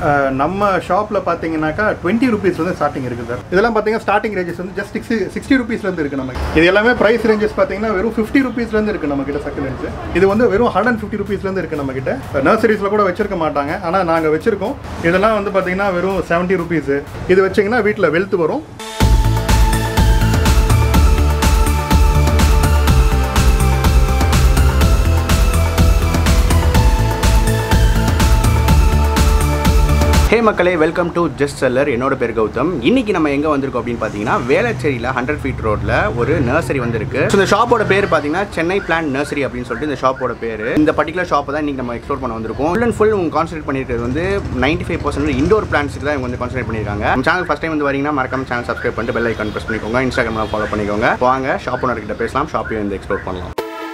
அஹ், நம்ம ஷாப்பில் பார்த்தீங்கன்னாக்கா டுவெண்ட்டி ருபீஸ்லேருந்து ஸ்டார்டிங் இருக்குது சார் இதெல்லாம் பார்த்தீங்கன்னா ஸ்டார்டிங் ரேஞ்சஸ் வந்து ஜஸ்ட் சிக்ஸ்டி சிக்ஸ்டி ருபீஸ்லேருந்து இருக்குது நமக்கு இது எல்லாமே ப்ரைஸ் ரேஞ்சஸ் பார்த்தீங்கன்னா வெறும் ஃபிஃப்டி ருபீஸ்லேருந்து இருக்குது நம்ம கிட்ட சக்குலன்ஸ் இது வந்து வெறும் ஹண்ட்ரட் அண்ட் ஃபிஃப்டி ருபீஸ்லேருந்து இருக்குது நம்ம கிட்ட நர்சரிஸில் கூட வச்சிருக்க மாட்டாங்க ஆனால் நாங்கள் வச்சிருக்கோம் இதெல்லாம் வந்து பார்த்தீங்கன்னா வெறும் செவன்ட்டி ருபீஸ் இது வச்சிங்கன்னா வீட்டில் வெல்த் வரும் ஹே மக்களே வெல்கம் டு ஜஸ்ட் செல்லர் என்னோட பேர் கௌதம் இன்னைக்கு நம்ம எங்கே வந்திருக்கோம் அப்படின்னு பார்த்தீங்கன்னா வேளச்சேரியில் ஹண்ட்ரட் ஃபீட் ரோட்டில் ஒரு நர்சரி வந்திருக்கு ஸோ இந்த ஷாப்போட பேர் பார்த்தீங்கன்னா சென்னை பிளான் நர்சரி அப்படின்னு சொல்லிட்டு இந்த ஷாப்போட பேர் இந்த பர்டிகுலர் ஷாப்பை தான் இன்னைக்கு நம்ம எக்ஸ்ப்ளோர் பண்ண வந்திருக்கோம் ஃபுல் அண்ட் ஃபுல் உங்க கான்சன்ட்ரேட் பண்ணியிருக்கிறது வந்து நைன்டி ஃபைவ் பர்சன்ட் இண்டோர் பிளான்ஸுக்கு தான் இவங்க வந்து கான்சன்ட்ரேட் பண்ணியிருக்காங்க நம்ம சேனல் ஃபஸ்ட் டைம் வந்து வரீங்கன்னா மறக்காம சேனல் சப்ஸ்கிரைப் பண்ணிட்டு பெல் ஐக்கான் ப்ரெஸ் பண்ணிக்கோங்க இன்ஸ்டாகிராமில் ஃபாலோ பண்ணிக்கோங்க வாங்க ஷாப் ஓனர் கிட்ட பேசலாம் ஷாப்பையும் வந்து எக்ஸ்ப்ளோர் பண்ணலாம்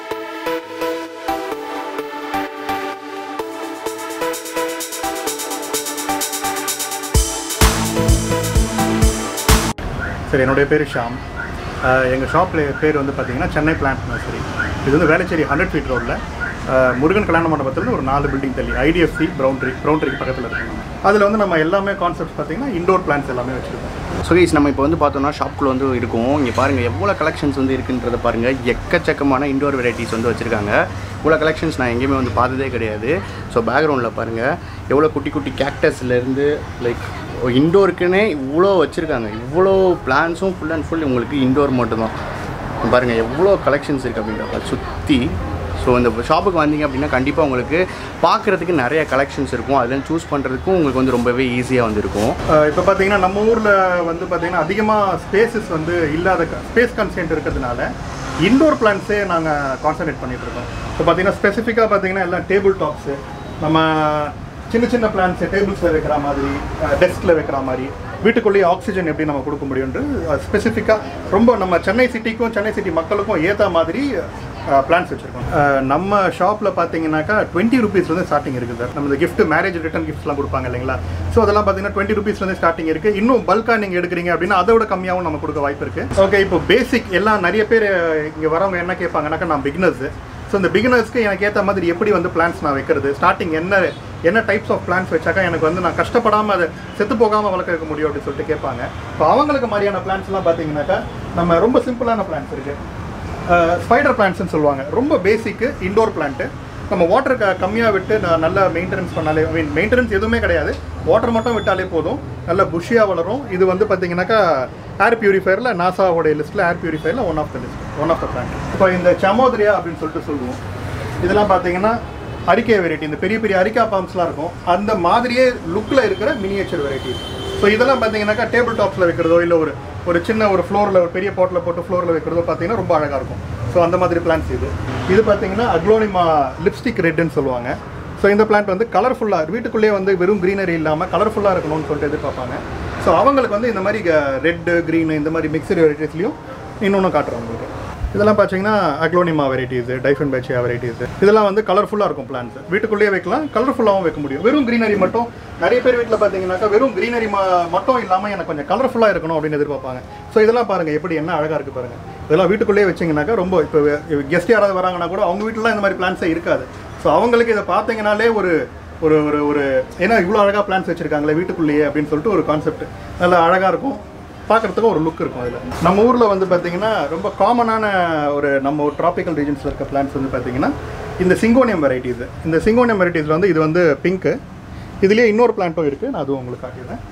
சரி என்னுடைய பேர் ஷாம் எங்கள் ஷாப்பில் பேர் வந்து பார்த்தீங்கன்னா சென்னை பிளான்ட் நர்சரி இது வந்து வேளச்சேரி ஹண்ட்ரட் ஃபீட் ரோடில் முருகன் கல்யாண மண்டபத்தில் ஒரு நாலு பில்டிங் தள்ளி ஐடிஎஃப்சி ப்ரௌண்ட்ரி ப்ரௌண்ட்ரிக்கு பக்கத்தில் இருக்கணும் அதில் வந்து நம்ம எல்லாமே கான்செப்ட்ஸ் பார்த்தீங்கன்னா இண்டோர் பிளான்ஸ் எல்லாமே வச்சுருக்கோம் ஸோ கைஸ் நம்ம இப்போ வந்து பார்த்தோம்னா ஷாப்குள்ளே வந்து இருக்கும் இங்கே பாருங்கள் எவ்வளோ கலெக்ஷன்ஸ் வந்து இருக்குன்றத பாருங்கள் எக்கச்சக்கமான இண்டோர் வெரைட்டிஸ் வந்து வச்சுருக்காங்க இவ்வளோ கலெக்ஷன்ஸ் நான் எங்கேயுமே வந்து பார்த்ததே கிடையாது ஸோ பேக்ரவுண்டில் பாருங்கள் எவ்வளோ குட்டி குட்டி கேக்டஸ்லேருந்து லைக் இண்டோருக்குன்னே இவ்வளோ வச்சுருக்காங்க இவ்வளோ பிளான்ஸும் ஃபுல் அண்ட் ஃபுல் உங்களுக்கு இண்டோர் மட்டும்தான் பாருங்கள் எவ்வளோ கலெக்ஷன்ஸ் இருக்குது அப்படின்றத சுற்றி ஸோ இந்த ஷாப்புக்கு வந்தீங்க அப்படின்னா கண்டிப்பாக உங்களுக்கு பார்க்குறதுக்கு நிறைய கலெக்ஷன்ஸ் இருக்கும் அதில் சூஸ் பண்ணுறதுக்கும் உங்களுக்கு வந்து ரொம்பவே ஈஸியாக வந்து இருக்கும் இப்போ பார்த்தீங்கன்னா நம்ம ஊரில் வந்து பார்த்தீங்கன்னா அதிகமாக ஸ்பேசஸ் வந்து இல்லாத ஸ்பேஸ் கன்சென்ட் இருக்கிறதுனால இண்டோர் பிளான்ஸே நாங்கள் கான்சன்ட்ரேட் பண்ணிட்டு இருக்கோம் இப்போ பார்த்தீங்கன்னா ஸ்பெசிஃபிக்காக பார்த்தீங்கன்னா எல்லாம் டேபிள் டாப்ஸு நம்ம சின்ன சின்ன பிளான்ஸ் டேபிள்ஸில் வைக்கிற மாதிரி டெஸ்கில் வைக்கிற மாதிரி வீட்டுக்குள்ளேயே ஆக்சிஜன் எப்படி நம்ம கொடுக்க முடியும்னு ஸ்பெசிஃபிக்காக ரொம்ப நம்ம சென்னை சிட்டிக்கும் சென்னை சிட்டி மக்களுக்கும் ஏற்ற மாதிரி பிளான்ஸ் வச்சுருக்கோம் நம்ம ஷாப்பில் பார்த்தீங்கன்னாக்கா டுவெண்ட்டி ருபீஸ்லேருந்து ஸ்டார்டிங் இருக்குது சார் நம்ம இந்த கிஃப்ட் மேரேஜ் ரிட்டன் கிஃப்ட்ஸ்லாம் கொடுப்பாங்க இல்லைங்களா ஸோ அதெல்லாம் பார்த்தீங்கன்னா டுவெண்ட்டி ருபீஸ்லேருந்து ஸ்டார்டிங் இருக்குது இன்னும் பல்காக நீங்கள் எடுக்கிறீங்க அப்படின்னா அதை விட கம்மியாகவும் நம்ம கொடுக்க வாய்ப்பு இருக்குது ஓகே இப்போ பேசிக் எல்லாம் நிறைய பேர் இங்கே வரவங்க என்ன கேட்பாங்கன்னாக்கா நான் பிகினர்ஸு ஸோ இந்த பிகினர்ஸ்க்கு எனக்கு ஏற்ற மாதிரி எப்படி வந்து பிளான்ஸ் நான் வைக்கிறது ஸ்டார்டிங் என்ன என்ன டைப்ஸ் ஆஃப் பிளான்ஸ் வச்சாக்கா எனக்கு வந்து நான் கஷ்டப்படாமல் அதை செத்து போகாமல் வளர்க்க வைக்க முடியும் அப்படின்னு சொல்லிட்டு கேட்பாங்க இப்போ அவங்களுக்கு மாதிரியான பிளான்ஸ்லாம் பார்த்தீங்கன்னாக்கா நம்ம ரொம்ப சிம்பிளான பிளான்ஸ் இருக்குது ஸ்பைடர் பிளான்ட்ஸ்னு சொல்லுவாங்க ரொம்ப பேசிக்கு இண்டோர் பிளான்ட்டு நம்ம வாட்டர் க கம்மியாக விட்டு நான் நல்லா மெயின்டெனன்ஸ் பண்ணாலே ஐ மீன் மெயின்டெனன்ஸ் எதுவுமே கிடையாது வாட்டர் மட்டும் விட்டாலே போதும் நல்லா புஷியாக வளரும் இது வந்து பார்த்தீங்கன்னாக்கா ஏர் பியூரிஃபயரில் நாசாவோடைய லிஸ்ட்டில் ஏர் பியூரிஃபயரில் one of the list one of the plant இப்போ இந்த சமோதிரியா அப்படின்னு சொல்லிட்டு சொல்லுவோம் இதெல்லாம் பார்த்தீங்கன்னா அரிக்கை வெரைட்டி இந்த பெரிய பெரிய அரிக்கா பாம்ஸ்லாம் இருக்கும் அந்த மாதிரியே லுக்கில் இருக்கிற மினியேச்சர் வெரைட்டிஸ் ஸோ இதெல்லாம் பார்த்தீங்கன்னாக்கா டேபிள் டாப்ஸில் வைக்கிறதோ இல்லை ஒரு ஒரு சின்ன ஒரு ஃப்ளோரில் ஒரு பெரிய பாட்டில் போட்டு ஃப்ளோரில் வைக்கிறதோ பார்த்தீங்கன்னா ரொம்ப அழகாக இருக்கும் ஸோ அந்த மாதிரி பிளான்ஸ் இது இது பார்த்தீங்கன்னா அக்ளோனிமா லிப்ஸ்டிக் ரெட்டுன்னு சொல்லுவாங்க ஸோ இந்த பிளான்ட் வந்து கலர்ஃபுல்லாக வீட்டுக்குள்ளேயே வந்து வெறும் க்ரீனரி இல்லாமல் கலர்ஃபுல்லாக இருக்கணும்னு சொல்லிட்டு எதிர்பார்ப்பாங்க ஸோ அவங்களுக்கு வந்து இந்த மாதிரி ரெட்டு க்ரீனு இந்த மாதிரி மிக்சர் வெரைட்டிஸ்லையும் இன்னொன்று காட்டுறோம் உங்களுக்கு இதெல்லாம் பார்த்தீங்கன்னா அக்ளோனிமா வெரைட்டிஸ் டைஃபன் பேச்சியா வெரைட்டிஸ் இதெல்லாம் வந்து கலர்ஃபுல்லாக இருக்கும் பிளான்ஸ் வீட்டுக்குள்ளேயே வைக்கலாம் கலர்ஃபுல்லாகவும் வைக்க முடியும் வெறும் க்ரீனரி மட்டும் நிறைய பேர் வீட்டில் பார்த்தீங்கன்னாக்கா வெறும் க்ரீனரி மட்டும் இல்லாமல் எனக்கு கொஞ்சம் கலர்ஃபுல்லாக இருக்கணும் அப்படின்னு எதிர்பார்ப்பாங்க ஸோ இதெல்லாம் பாருங்கள் எப்படி என்ன அழகாக இருக்குது பாருங்கள் இதெல்லாம் வீட்டுக்குள்ளேயே வச்சிங்கனாக்கா ரொம்ப இப்போ கெஸ்ட் யாராவது வராங்கன்னா கூட அவங்க வீட்டிலலாம் இந்த மாதிரி பிளான்ஸே இருக்காது ஸோ அவங்களுக்கு இதை பார்த்தீங்கனாலே ஒரு ஒரு ஒரு ஒரு ஏன்னா இவ்வளோ அழகாக பிளான்ஸ் வச்சுருக்காங்களே வீட்டுக்குள்ளேயே அப்படின்னு சொல்லிட்டு ஒரு கான்செப்ட் நல்லா அழகாக இருக்கும் பார்க்குறதுக்கும் ஒரு லுக் இருக்கும் அதில் நம்ம ஊரில் வந்து பார்த்தீங்கன்னா ரொம்ப காமனான ஒரு நம்ம ஒரு ட்ராபிக்கல் ரீஜன்ஸில் இருக்க பிளான்ஸ் வந்து பார்த்தீங்கன்னா இந்த சிங்கோனியம் வெரைட்டிஸ் இந்த சிங்கோனியம் வெரைட்டிஸில் வந்து இது வந்து பிங்க்கு இதுலேயே இன்னொரு பிளான்ட்டும் இருக்குது நான் அதுவும் உங்களுக்கு காட்டிடுறேன்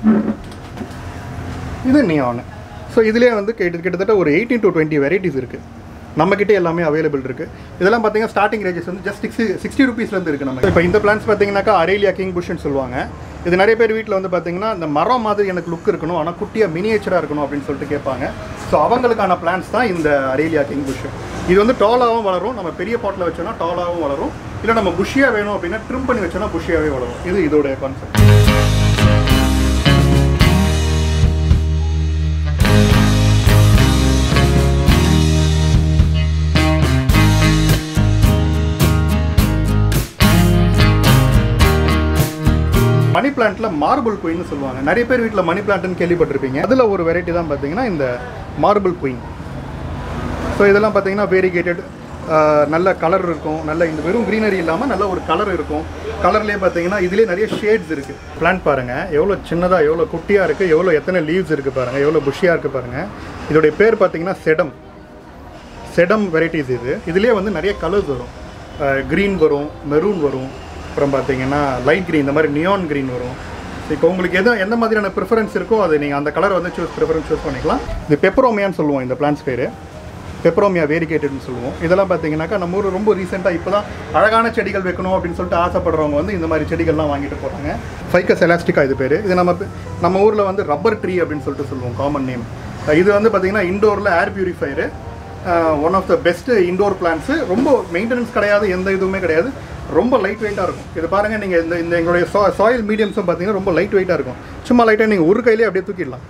இது நியான் ஸோ இதுலேயே வந்து கிட்ட கிட்டத்தட்ட ஒரு எயிட்டீன் டு டுவெண்ட்டி வெரைட்டிஸ் இருக்குது நம்மக்கிட்ட எல்லாமே அவைலபிள் இருக்குது இதெல்லாம் பார்த்தீங்கன்னா ஸ்டார்டிங் ரேஞ்சஸ் வந்து ஜஸ்ட் சிக்ஸ்டி சிக்ஸ்டி ருபீஸ்லேருந்து இருக்குது நம்ம இப்போ இந்த பிளான்ஸ் பார்த்தீங்கன்னாக்கா அரேலியா கிங் புஷ்ன்னு சொல்லுவாங்க இது நிறைய பேர் வீட்டில் வந்து பார்த்தீங்கன்னா இந்த மரம் மாதிரி எனக்கு லுக் இருக்கணும் ஆனால் குட்டியாக மினியேச்சராக இருக்கணும் அப்படின்னு சொல்லிட்டு கேட்பாங்க ஸோ அவங்களுக்கான பிளான்ஸ் தான் இந்த அரேலியா கிங் புஷ் இது வந்து டாலாகவும் வளரும் நம்ம பெரிய பாட்டில் வச்சோன்னா டாலாகவும் வளரும் இல்லை நம்ம புஷியாக வேணும் அப்படின்னா ட்ரிம் பண்ணி வச்சோன்னா புஷியாகவே வளரும் இது இதோடைய கான்செப்ட் மணி பிளான்ட்ல மார்பிள் குயின்னு சொல்லுவாங்க நிறைய பேர் வீட்டில் மணி பிளான்ட்னு கேள்விப்பட்டிருப்பீங்க அதில் ஒரு வெரைட்டி தான் பார்த்தீங்கன்னா இந்த மார்பிள் குயின் ஸோ இதெல்லாம் பார்த்தீங்கன்னா வேரிகேட்டட் ஆஹ் நல்ல கலர் இருக்கும் நல்ல இந்த வெறும் க்ரீனரி இல்லாமல் நல்ல ஒரு கலர் இருக்கும் கலர்லேயே பார்த்தீங்கன்னா இதுலேயே நிறைய ஷேட்ஸ் இருக்குது பிளான்ட் பாருங்கள் எவ்வளோ சின்னதாக எவ்வளோ குட்டியாக இருக்குது எவ்வளோ எத்தனை லீவ்ஸ் இருக்குது பாருங்கள் எவ்வளோ புஷியாக இருக்குது பாருங்கள் இதோடைய பேர் பார்த்தீங்கன்னா செடம் செடம் வெரைட்டிஸ் இது இதுலேயே வந்து நிறைய கலர்ஸ் வரும் க்ரீன் வரும் மெரூன் வரும் அப்புறம் பார்த்தீங்கன்னா லைட் க்ரீன் இந்த மாதிரி நியான் க்ரீன் வரும் இப்போ உங்களுக்கு எது எந்த மாதிரியான ப்ரிஃபரன்ஸ் இருக்கோ அது நீங்கள் அந்த கலரை வந்து சூஸ் ப்ரிஃபரன்ஸ் சூஸ் பண்ணிக்கலாம் இது பெப்பரோமியான்னு சொல்லுவோம் இந்த பிளான்ஸ் பேர் பெப்பரோமியா வேரிகேட்டட்னு சொல்லுவோம் இதெல்லாம் பார்த்தீங்கன்னாக்கா நம்ம ஊர் ரொம்ப ரீசெண்டாக இப்போ தான் அழகான செடிகள் வைக்கணும் அப்படின்னு சொல்லிட்டு ஆசைப்படுறவங்க வந்து இந்த மாதிரி செடிகள்லாம் வாங்கிட்டு போகிறாங்க ஃபைக்கஸ் எலாஸ்டிக்கா இது பேர் இது நம்ம நம்ம ஊரில் வந்து ரப்பர் ட்ரீ அப்படின்னு சொல்லிட்டு சொல்லுவோம் காமன் நேம் இது வந்து பார்த்தீங்கன்னா இண்டோரில் air purifier one of the best indoor plants ரொம்ப மெயின்டெனன்ஸ் கிடையாது எந்த இதுவுமே கிடையாது ரொம்ப லைட் வெயிட்டாக இருக்கும் இது பாருங்கள் நீங்கள் இந்த இந்த எங்களுடைய சா சாயில் மீடியம்ஸும் பார்த்தீங்கன்னா ரொம்ப லைட் வெயிட்டாக இருக்கும் சும்மா லைட்டாக நீங்கள் ஒரு கையிலே அப்படியே தூக்கிடலாம்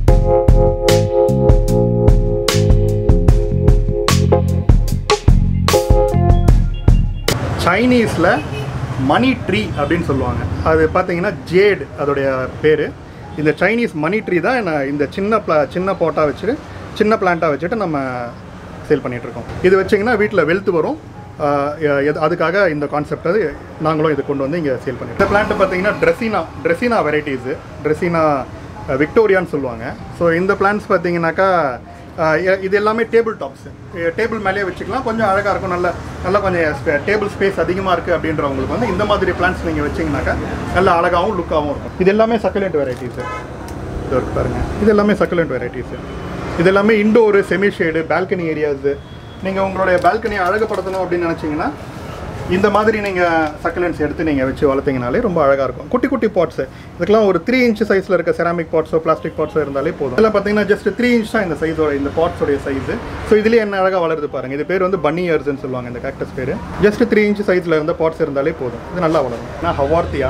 சைனீஸில் மணி ட்ரீ அப்படின்னு சொல்லுவாங்க அது பார்த்தீங்கன்னா ஜேட் அதோடைய பேர் இந்த சைனீஸ் மணி ட்ரீ தான் நான் இந்த சின்ன பிளா சின்ன போட்டாக வச்சுட்டு சின்ன பிளான்ட்டாக வச்சுட்டு நம்ம சேல் பண்ணிகிட்ருக்கோம் இது வச்சிங்கன்னா வீட்டில் வெல்த் வரும் ஆஹ் எது- அதுக்காக இந்த கான்செப்ட் அது நாங்களும் இது கொண்டு வந்து இங்கே சேல் பண்ணிட்டு இந்த பிளான்ட் பார்த்தீங்கன்னா ட்ரெஸ்ஸினா ட்ரெஸ்ஸினா வெரைட்டிஸு ட்ரெஸ்ஸினா விக்டோரியான்னு சொல்லுவாங்க ஸோ இந்த பிளான்ஸ் பார்த்தீங்கன்னாக்கா ஆஹ் எ- இது எல்லாமே டேபிள் டாப்ஸ் டேபிள் மேலேயே வச்சுக்கலாம் கொஞ்சம் அழகாக இருக்கும் நல்ல நல்லா கொஞ்சம் டேபிள் ஸ்பேஸ் அதிகமாக இருக்குது அப்படின்றவங்களுக்கு வந்து இந்த மாதிரி பிளான்ஸ் நீங்கள் வச்சிங்கனாக்கா நல்ல அழகாகவும் லுக்காகவும் இருக்கும் இது எல்லாமே சக்குலண்ட் வெரைட்டிஸு இது இருக்கு பாருங்க இது எல்லாமே சக்குலண்ட் வெரைட்டிஸு இது எல்லாமே indoor semi shade balcony areas நீங்கள் உங்களுடைய பால்கனியை அழகுபடுத்தணும் அப்படின்னு நினச்சிங்கன்னா இந்த மாதிரி நீங்கள் சக்குலன்ஸ் எடுத்து நீங்கள் வச்சு வளர்த்தீங்கனாலே ரொம்ப அழகாக இருக்கும் குட்டி குட்டி பாட்ஸு இதுக்கெல்லாம் ஒரு த்ரீ இன்ச் சைஸில் இருக்க செராமிக் பாட்ஸோ பிளாஸ்டிக் பாட்ஸோ இருந்தாலே போதும் இதில் பார்த்தீங்கன்னா ஜஸ்ட் த்ரீ இன்ச் தான் இந்த சைஸோட இந்த பாட்ஸோடைய சைஸு ஸோ இதுலேயே என்ன அழகாக வளருது பாருங்கள் இது பேர் வந்து பன்னி இயர்ஸ்னு சொல்லுவாங்க இந்த கேக்டஸ் பேர் ஜஸ்ட் த்ரீ இன்ச் சைஸில் இருந்த பாட்ஸ் இருந்தாலே போதும் இது நல்லா வளரும் நான் ஹவார்த்தியா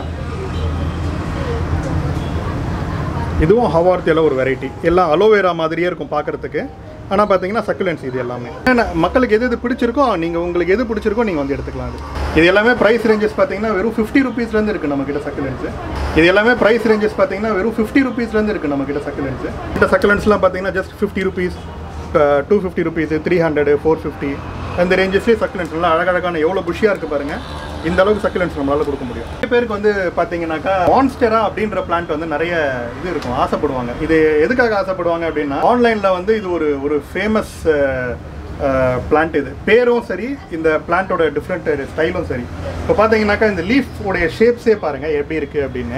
இதுவும் ஹவார்த்தியில் ஒரு வெரைட்டி எல்லாம் அலோவேரா மாதிரியே இருக்கும் பார்க்கறதுக்கு ஆனால் பார்த்தீங்கன்னா சக்குலன்ஸ் இது எல்லாமே ஏன்னா மக்களுக்கு எது எது பிடிச்சிருக்கோ நீங்கள் உங்களுக்கு எது பிடிச்சிருக்கோ நீங்கள் வந்து எடுத்துக்கலாம் அது இது எல்லாமே ப்ரைஸ் ரேஞ்சஸ் பார்த்தீங்கன்னா வெறும் ஃபிஃப்டி ருபீஸ்லேருந்து இருக்குது நம்மக்கிட்ட சக்குலன்ஸு இது எல்லாமே ப்ரைஸ் ரேஞ்சஸ் பார்த்தீங்கன்னா வெறும் ஃபிஃப்டி ருபீஸ்லேருந்து இருக்குது நம்மக்கிட்ட சக்குலன்ஸு இந்த சக்குலன்ஸ்லாம் பார்த்தீங்கன்னா just fifty rupees two fifty rupees three hundred four fifty அந்த ரேஞ்சஸ்லேயே சக்குலன்ஸ் நல்லா அழகழகான எவ்வளோ புஷியாக இருக்குது பாருங்கள் இந்த அளவுக்கு சக்குலன்ஸ் நம்மளால கொடுக்க முடியும் நிறைய பேருக்கு வந்து பார்த்தீங்கன்னாக்கா மான்ஸ்டரா அப்படின்ற பிளான்ட் வந்து நிறைய இது இருக்கும் ஆசைப்படுவாங்க இது எதுக்காக ஆசைப்படுவாங்க அப்படின்னா ஆன்லைனில் வந்து இது ஒரு ஒரு ஃபேமஸ் பிளான்ட் இது பேரும் சரி இந்த பிளான்ட்டோட டிஃப்ரெண்ட் ஸ்டைலும் சரி இப்போ பார்த்தீங்கன்னாக்கா இந்த லீஃப் உடைய ஷேப்ஸே பாருங்கள் எப்படி இருக்குது அப்படின்னு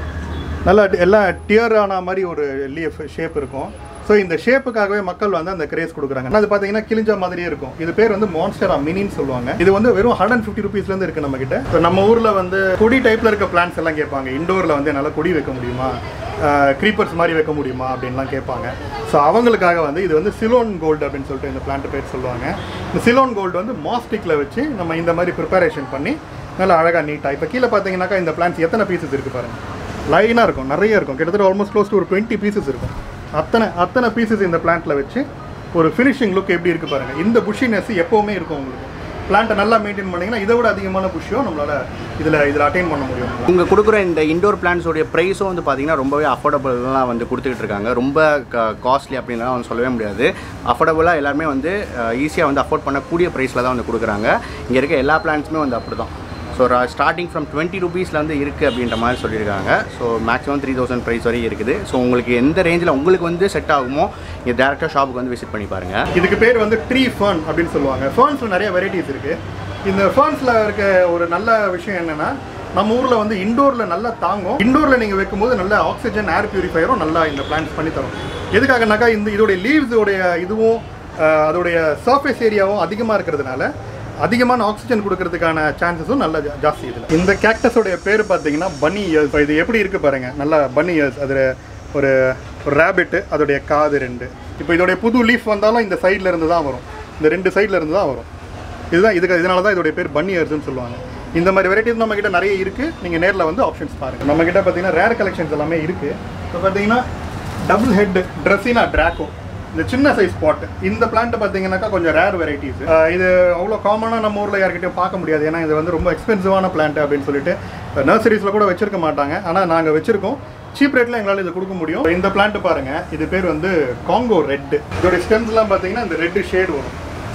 நல்லா டி- எல்லாம் டியர் ஆன மாதிரி ஒரு லீஃப் ஷேப் இருக்கும் ஸோ இந்த ஷேப்புக்காகவே மக்கள் வந்து அந்த கிரேஸ் கொடுக்குறாங்க ஆனா அது பார்த்தீங்கன்னா கிழிஞ்ச மாதிரியே இருக்கும் இது பேர் வந்து மான்ஸ்டரா மினின்னு சொல்லுவாங்க இது வந்து வெறும் ஹண்ட்ரட் அண்ட் ஃபிஃப்டி ருபீஸ்லேருந்து இருக்குது நம்ம கிட்ட இப்போ நம்ம ஊரில் வந்து கொடி டைப்பில் இருக்க பிளான்ஸ் எல்லாம் கேட்பாங்க இண்டோரில் வந்து என்னால் கொடி வைக்க முடியுமா க்ரீப்பர்ஸ் மாதிரி வைக்க முடியுமா அப்படின்லாம் கேட்பாங்க ஸோ அவங்களுக்காக வந்து இது வந்து சிலோன் கோல்டு அப்படின்னு சொல்லிட்டு இந்த பிளான்ட் பேர் சொல்லுவாங்க இந்த சிலோன் கோல்டு வந்து மாஸ்டிக்கில் வச்சு நம்ம இந்த மாதிரி ப்ரிப்பரேஷன் பண்ணி நல்லா அழகாக நீட்டாக இப்போ கீழே பார்த்தீங்கன்னாக்கா இந்த பிளான்ஸ் எத்தனை பீசஸ் இருக்குது பாருங்க லைனாக இருக்கும் நிறைய இருக்கும் கிட்டத்தட்ட ஆல்மோஸ்ட் க்ளோஸ் டு ஒரு டுவெண்ட்டி பீசஸ் இருக்கும் அத்தனை அத்தனை பீசஸ் இந்த பிளான்ட்டில் வச்சு ஒரு ஃபினிஷிங் லுக் எப்படி இருக்குது பாருங்கள் இந்த புஷினஸ் எப்போவுமே இருக்கும் உங்களுக்கு பிளான்ட்டை நல்லா மெயின்டைன் பண்ணிங்கன்னா இதை விட அதிகமான புஷ்ஷோ நம்மளால் இதில் இதில் அட்டைன் பண்ண முடியும் இவங்க கொடுக்குற இந்த இண்டோர் பிளான்ஸோடைய ப்ரைஸும் வந்து பார்த்தீங்கன்னா ரொம்பவே அஃபோர்டபுளாக வந்து கொடுத்துக்கிட்டு இருக்காங்க ரொம்ப காஸ்ட்லி அப்படின்லாம் வந்து சொல்லவே முடியாது அஃபோர்டபுளாக எல்லாருமே வந்து ஈஸியாக வந்து அஃபோர்ட் பண்ணக்கூடிய ப்ரைஸில் தான் வந்து கொடுக்குறாங்க இங்கே இருக்க எல்லா பிளான்ஸுமே வந்து அப்படி தான் ஸோ ஸ்டார்டிங் ஃப்ரம் டுவெண்ட்டி ருபீஸ்லேருந்து இருக்குது அப்படின்ற மாதிரி சொல்லியிருக்காங்க so maximum three thousand price வரையும் இருக்குது ஸோ உங்களுக்கு எந்த ரேஞ்சில் உங்களுக்கு வந்து செட் ஆகுமோ இங்கே டேரெக்டாக ஷாப்புக்கு வந்து விசிட் பண்ணி பாருங்கள் இதுக்கு பேர் வந்து ட்ரீ ஃபர்ன் அப்படின்னு சொல்லுவாங்க ஃபர்ன்ஸில் நிறைய வெரைட்டிஸ் இருக்குது இந்த ஃபர்ன்ஸில் இருக்க ஒரு நல்ல விஷயம் என்னென்னா நம்ம ஊரில் வந்து இண்டோரில் நல்லா தாங்கும் இண்டோரில் நீங்கள் வைக்கும்போது நல்ல ஆக்சிஜன் ஏர் பியூரிஃபையரும் நல்லா இந்த பிளான்ஸ் பண்ணி தரும் எதுக்காகனாக்கா இந்த இதோடைய லீவ்ஸோடைய இதுவும் அஹ், அதோடைய சர்ஃபேஸ் ஏரியாவும் அதிகமாக இருக்கிறதுனால அதிகமான ஆக்சிஜன் கொடுக்கறதுக்கான சான்சஸும் நல்ல ஜா- ஜாஸ்தி இதில் இந்த கேக்டஸோடைய பேர் பார்த்தீங்கன்னா பன்னி இயர்ஸ் இது எப்படி இருக்குது பாருங்க நல்லா பன்னி இயர்ஸ் அதில் ஒரு ஒரு ரேபிட்டு அதோடைய காது ரெண்டு இப்போ இதோடைய புது லீஃப் வந்தாலும் இந்த சைடில் இருந்து தான் வரும் இந்த ரெண்டு சைடில் இருந்து தான் வரும் இதுதான் இதுக்கு இதனால தான் இதோடைய பேர் பன்னி இயர்ஸ்னு சொல்லுவாங்க இந்த மாதிரி வெரைட்டிஸ் நம்ம கிட்ட நிறைய இருக்குது நீங்கள் நேரில் வந்து ஆப்ஷன்ஸ் பாருங்கள் நம்ம கிட்ட பார்த்தீங்கன்னா ரேர் கலெக்ஷன்ஸ் எல்லாமே இருக்குது இப்போ பார்த்தீங்கன்னா டபுள் ஹெட் ட்ரெஸ்ஸினா ட்ராக்கோ இந்த சின்ன சைஸ் பாட் இந்த பிளான்ட் பார்த்தீங்கன்னாக்கா கொஞ்சம் ரேர் வெரைட்டிஸ் இது அவ்வளோ காமனாக நம்ம ஊரில் யார்கிட்டயும் பார்க்க முடியாது ஏன்னா இது வந்து ரொம்ப எக்ஸ்பென்சிவான பிளான்ட் அப்படின்னு சொல்லிட்டு நர்சரிஸில் கூட வச்சிருக்க மாட்டாங்க ஆனால் நாங்கள் வச்சிருக்கோம் சீப் ரேட்டில் எங்களால் இது கொடுக்க முடியும் இந்த பிளான்ட் பாருங்க இது பேர் வந்து காங்கோ ரெட் இதோட ஸ்டெம்ஸ்லாம் பார்த்தீங்கன்னா இந்த ரெட் ஷேட் வரும் ஸோ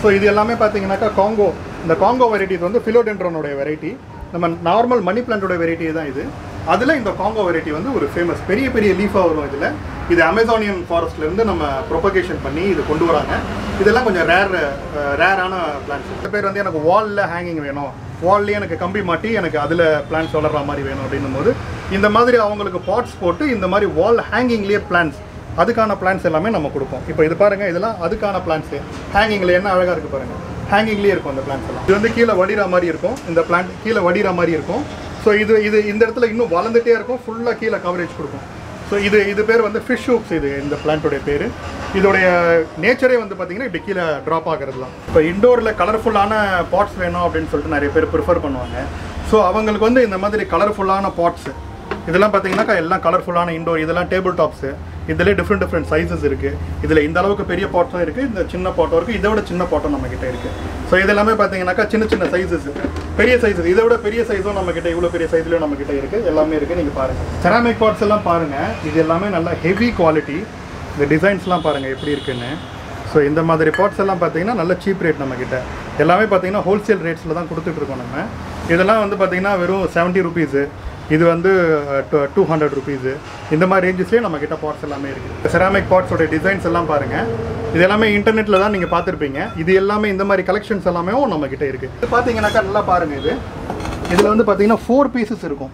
ஸோ இது எல்லாமே பார்த்தீங்கன்னாக்கா காங்கோ இந்த காங்கோ வெரைட்டிஸ் வந்து ஃபிலோடென்ட்ரோனுடைய வெரைட்டி நம்ம நார்மல் மணி பிளான்ட்டோட வெரைட்டி தான் இது அதில் இந்த காங்கோ வெரைட்டி வந்து ஒரு ஃபேமஸ் பெரிய பெரிய லீஃபாக வரும் இதில் இது அமேசானியன் ஃபாரஸ்ட்லேருந்து நம்ம ப்ரொபகேஷன் பண்ணி இது கொண்டு வராங்க இதெல்லாம் கொஞ்சம் ரேர் ரேரான பிளான்ஸ் சில பேர் வந்து எனக்கு வாலில் ஹேங்கிங் வேணும் வால்லேயே எனக்கு கம்பி மாட்டி எனக்கு அதில் பிளான்ஸ் வளர்ற மாதிரி வேணும் அப்படின்னும் போது இந்த மாதிரி அவங்களுக்கு பாட்ஸ் போட்டு இந்த மாதிரி வால் ஹேங்கிங்லேயே பிளான்ஸ் அதுக்கான பிளான்ஸ் எல்லாமே நம்ம கொடுப்போம் இப்போ இது பாருங்க இதெல்லாம் அதுக்கான பிளான்ஸு ஹேங்கிங்கில் என்ன அழகாக இருக்குது பாருங்க ஹேங்கிங்லேயே இருக்கும் அந்த பிளான்ஸ் எல்லாம் இது வந்து கீழே வடிகிற மாதிரி இருக்கும் இந்த பிளான்ட் கீழே வடிகிற மாதிரி இருக்கும் ஸோ இது இது இந்த இடத்துல இன்னும் வளர்ந்துட்டே இருக்கும் ஃபுல்லாக கீழே கவரேஜ் கொடுக்கும் ஸோ இது இது பேர் வந்து ஃபிஷ் ஹூப்ஸ் இது இந்த பிளான்ட்டோடைய பேர் இதோடைய நேச்சரே வந்து பார்த்தீங்கன்னா இப்படி கீழே ட்ராப் ஆகிறதுலாம் இப்போ இண்டோரில் கலர்ஃபுல்லான பாட்ஸ் வேணும் அப்படின்னு சொல்லிட்டு நிறைய பேர் ப்ரிஃபர் பண்ணுவாங்க ஸோ அவங்களுக்கு வந்து இந்த மாதிரி கலர்ஃபுல்லான பாட்ஸு இதெல்லாம் பார்த்தீங்கன்னாக்கா எல்லாம் கலர்ஃபுல்லான இண்டோர் இதெல்லாம் டேபிள் டாப்ஸு இதுலேயே டிஃப்ரெண்ட் டிஃப்ரெண்ட் சைஸஸ் இருக்குது இதில் இந்த அளவுக்கு பெரிய பாட்டும் இருக்குது இந்த சின்ன பாட்டும் இருக்குது இதை விட சின்ன பாட்டும் நம்ம கிட்ட இருக்குது ஸோ இதெல்லாமே பார்த்தீங்கன்னாக்கா சின்ன சின்ன சைஸஸ் பெரிய சைஸஸ் இதை விட பெரிய சைஸும் நம்ம கிட்ட இவ்வளோ பெரிய சைஸ்லையும் நம்ம கிட்ட இருக்குது எல்லாமே இருக்குது நீங்கள் பாருங்கள் செராமிக் பாட்ஸ் எல்லாம் பாருங்கள் இது எல்லாமே நல்லா ஹெவி குவாலிட்டி இந்த டிசைன்ஸ்லாம் பாருங்கள் எப்படி இருக்குன்னு ஸோ இந்த மாதிரி பாட்ஸ் எல்லாம் பார்த்தீங்கன்னா நல்ல சீப் ரேட் நம்ம கிட்ட எல்லாமே பார்த்தீங்கன்னா ஹோல்சேல் ரேட்ஸில் தான் கொடுத்துட்ருக்கோம் நம்ம இதெல்லாம் வந்து பார்த்தீங்கன்னா வெறும் செவன்ட்டி ருபீஸு இது வந்து டூ ஹண்ட்ரட் ருபீஸு இந்த மாதிரி ரேஞ்சஸ்லேயே நம்ம கிட்ட பாட்ஸ் எல்லாமே இருக்குது செராமிக் பாட்ஸோட டிசைன்ஸ் எல்லாம் பாருங்கள் இது எல்லாமே இன்டர்நெட்டில் தான் நீங்கள் பார்த்துருப்பீங்க இது எல்லாமே இந்த மாதிரி கலெக்ஷன்ஸ் எல்லாமே நம்ம கிட்ட இருக்குது இது பார்த்தீங்கன்னாக்கா நல்லா பாருங்கள் இது இதில் வந்து பார்த்தீங்கன்னா ஃபோர் பீசஸ் இருக்கும்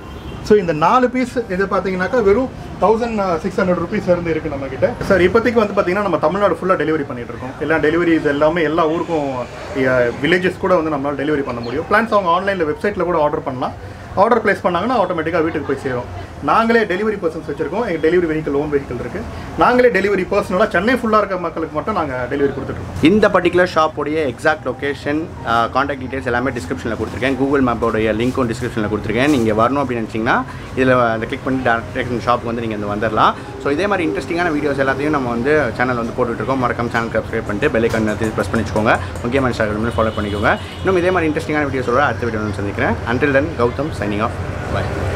ஸோ இந்த நாலு பீஸ் இது பார்த்தீங்கன்னாக்கா வெறும் தௌசண்ட் சிக்ஸ் ஹண்ட்ரட் ருபீஸ் இருந்து இருக்கு நம்ம கிட்ட சார் இப்போதைக்கு வந்து பார்த்தீங்கன்னா நம்ம தமிழ்நாடு ஃபுல்லாக டெலிவரி பண்ணிட்டு இருக்கோம் எல்லா டெலிவரி இது எல்லாமே எல்லா ஊருக்கும் வில்லேஜஸ் கூட வந்து நம்மளால் டெலிவரி பண்ண முடியும் பிளான்ஸ் அவங்க ஆன்லைனில் வெப்சைட்டில் கூட ஆர்டர் பண்ணலாம் ஆர்டர் ப்ளேஸ் பண்ணாங்கன்னா ஆட்டோமேட்டிக்காக வீட்டுக்கு போய் சேரும் நாங்களே டெலிவரி பர்சன்ஸ் வச்சிருக்கோம் எங்கள் டெலிவரி வெஹிக்கிள் ஓன் வெஹிக்கிள் இருக்குது நாங்களே டெலிவரி பர்சனலாக சென்னை ஃபுல்லாக இருக்க மக்களுக்கு மட்டும் நாங்கள் டெலிவரி கொடுத்துட்ருக்கோம் இந்த பர்டிகுலர் ஷாப்போடைய எக்ஸாக்ட் லொகேஷன் காண்டாக்ட் டீடைல்ஸ் எல்லாமே டிஸ்கிரிப்ஷனில் கொடுத்துருக்கேன் கூகுள் மேப்போடைய லிங்க்கும் டிஸ்கிரிப்ஷனில் கொடுத்துருக்கேன் நீங்கள் வரணும் அப்படின்னு நினச்சிங்கன்னா இதில் அந்த கிளிக் பண்ணி டேரக்ட் ஷாப்புக்கு வந்து நீங்கள் வந்து வந்துடலாம் ஸோ இதே மாதிரி இன்ட்ரெஸ்டிங்கான வீடியோஸ் எல்லாத்தையும் நம்ம வந்து சேனல் வந்து போட்டுட்ருக்கோம் மறக்காம சேனல் சப்ஸ்கிரைப் பண்ணிட்டு பெல்லைக்கன் ப்ரெஸ் பண்ணி வச்சுக்கோங்க முக்கியமாக இன்ஸ்டாகிராமில் ஃபாலோ பண்ணிக்கோங்க இன்னும் இதே மாதிரி இன்ட்ரெஸ்டிங்கான வீடியோஸோட அடுத்த வீடியோ சந்திக்கிறேன் until then Gautham signing off by